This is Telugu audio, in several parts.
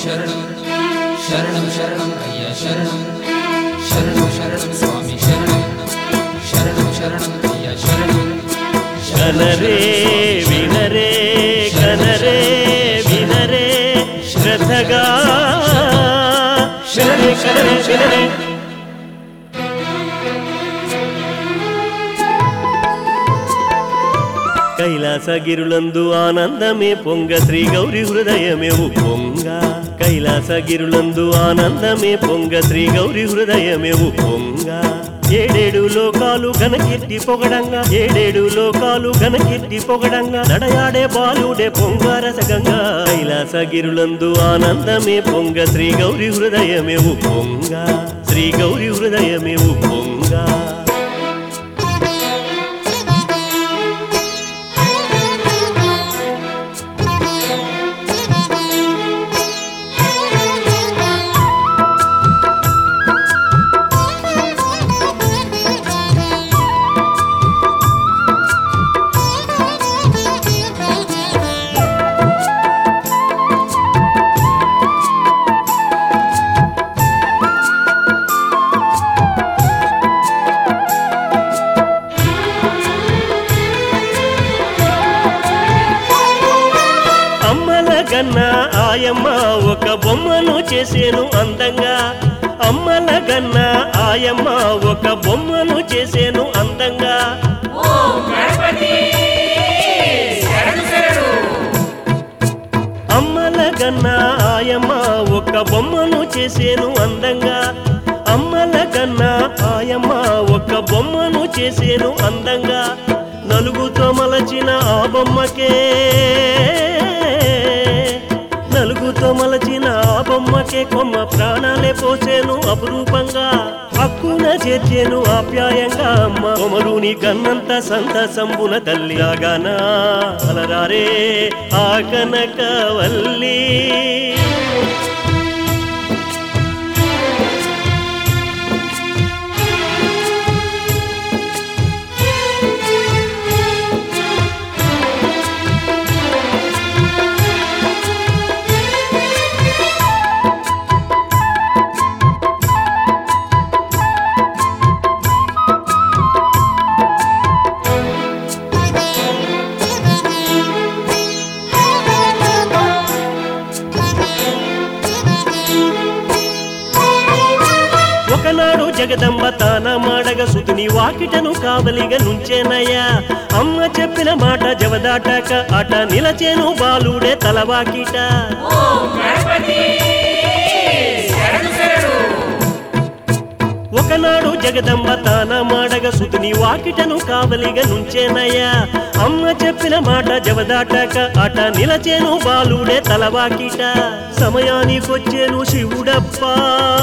శరణం శరణం శరణం అయ్యా శరణం శరణం శరణం స్వామి శరణం శరణం శరణం అయ్యా శరణం కనరే వినరే కనరే వినరే శ్రద్ధగా శరణే శరణే శరణే కైలాసగిరులందు ఆనందమే పొంగ శ్రీ గౌరి హృదయమే పొంగ కైలాసగిరులందు ఆనందమే పొంగ శ్రీ గౌరి హృదయమే పొంగ ఏడేడు లోకాలు ఘనకీర్తి పొగడంగా ఏడేడు లోకాలు ఘనకీర్తి పొగడంగా నడయాడే బాలుడే పొంగారసగంగా కైలాసగిరులందు ఆనందమే పొంగ శ్రీ గౌరి హృదయమే పొంగ శ్రీ గౌరి హృదయమే పొంగ అమ్మల గన్న ఆయమ్మ ఒక బొమ్మను చేసేను అందంగా అమ్మల గన్న ఆయమ్మ ఒక బొమ్మను చేసేను అందంగా అమ్మల గన్న ఆయమ్మ ఒక బొమ్మను చేసేను అందంగా అమ్మల గన్న ఆయమ్మ ఒక బొమ్మను చేసేను అందంగా నలుగుతో మలచిన ఆ బొమ్మకే నలుగుతో మలచిన ఆ బొమ్మకే కొమ్మ ప్రాణాలే పోసేను అపురూపంగా హక్కున చేర్చేను ఆప్యాయంగా అమ్మ కొమరుని కన్నంత సంతసంబున తల్లి రాగానా అలరారే ఆ కనకవల్లి ఒకనాడు జగదంబ తాన మాడగ సుతుని వాకిటను కావలిగా నుంచేనయ్యా అమ్మ చెప్పిన మాట జవదాటాక అట నిలచేను బాలుడే తలవాకిట ఒకనాడు జగదంబ తాన మాడగ సుతుని వాకిటను కావలిగా నుంచేనయ్యా అమ్మ చెప్పిన మాట జవదాటాక అట నిలచేను బాలుడే తలవాకిట సమయానికొచ్చేను శివుడప్పా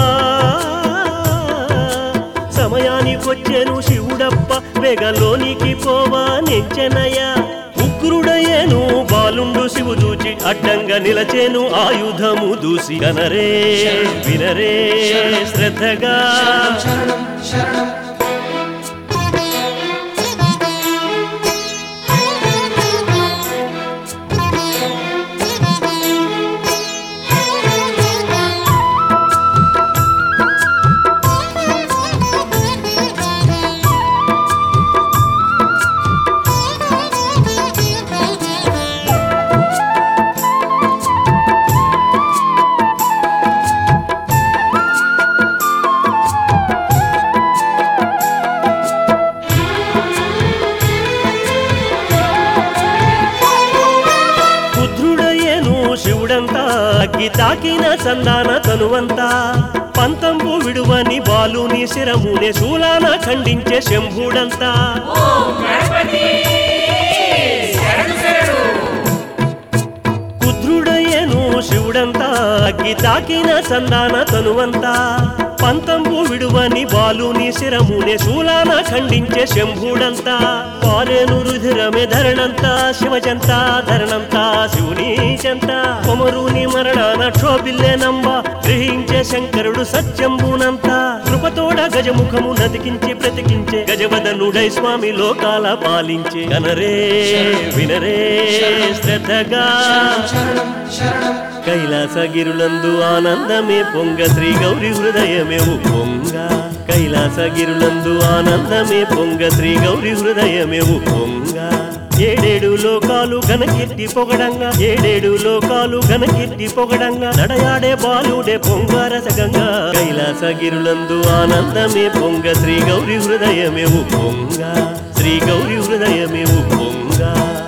సమయానికొచ్చేను శివుడప్ప వేగలోనికి పోవా నెంచెనయ్యా ఉగ్రుడయ్యేను బాలుండు శివు దూచి అడ్డంగా నిలచేను ఆయుధము దూసి కనరే వినరే శ్రద్ధగా శరణం శరణం కుద్రుడయ్యేను శివుడంతా అగ్గి తాకిన సందాన తనువంతా పంతంబు విడువని బాలుని శిరమునే శూలాన ఖండించే శంభుడంతా కుద్రుడయ్యేను శివుడంతా అగ్గి తాకిన సందాన తనువంతా పంతంబు విడువని బాలుని శిరమునే శూలాన ఖండించే శంభుడంతా పాలేను రుధిరమే ధరణంతా శివజంతా ధరణంతా శివుని చెంత కొమరుని మరణాన క్షోభిల్లే నంబ గ్రహించే శంకరుడు సత్యంబునంతా కృపతోడ గజముఖము నతికించి బ్రతికించే గజవదనుడై స్వామి లోకాల పాలించే కనరే వినరే శ్రద్ధగా శరణం శరణం కైలాసగిరులందు ఆనందమే పొంగ శ్రీ గౌరి హృదయమే పొంగ కైలాసగిరులందు ఆనందమే పొంగ శ్రీ గౌరి హృదయమే పొంగ ఏడేడు లోకాలు ఘనకీర్తి పొగడంగా ఏడేడు లోకాలు ఘనకీర్తి పొగడంగా నడయాడే బాలుడే పొంగారసగంగా కైలాసగిరులందు ఆనందమే పొంగ శ్రీ గౌరి హృదయమే పొంగ శ్రీ గౌరి హృదయమే పొంగ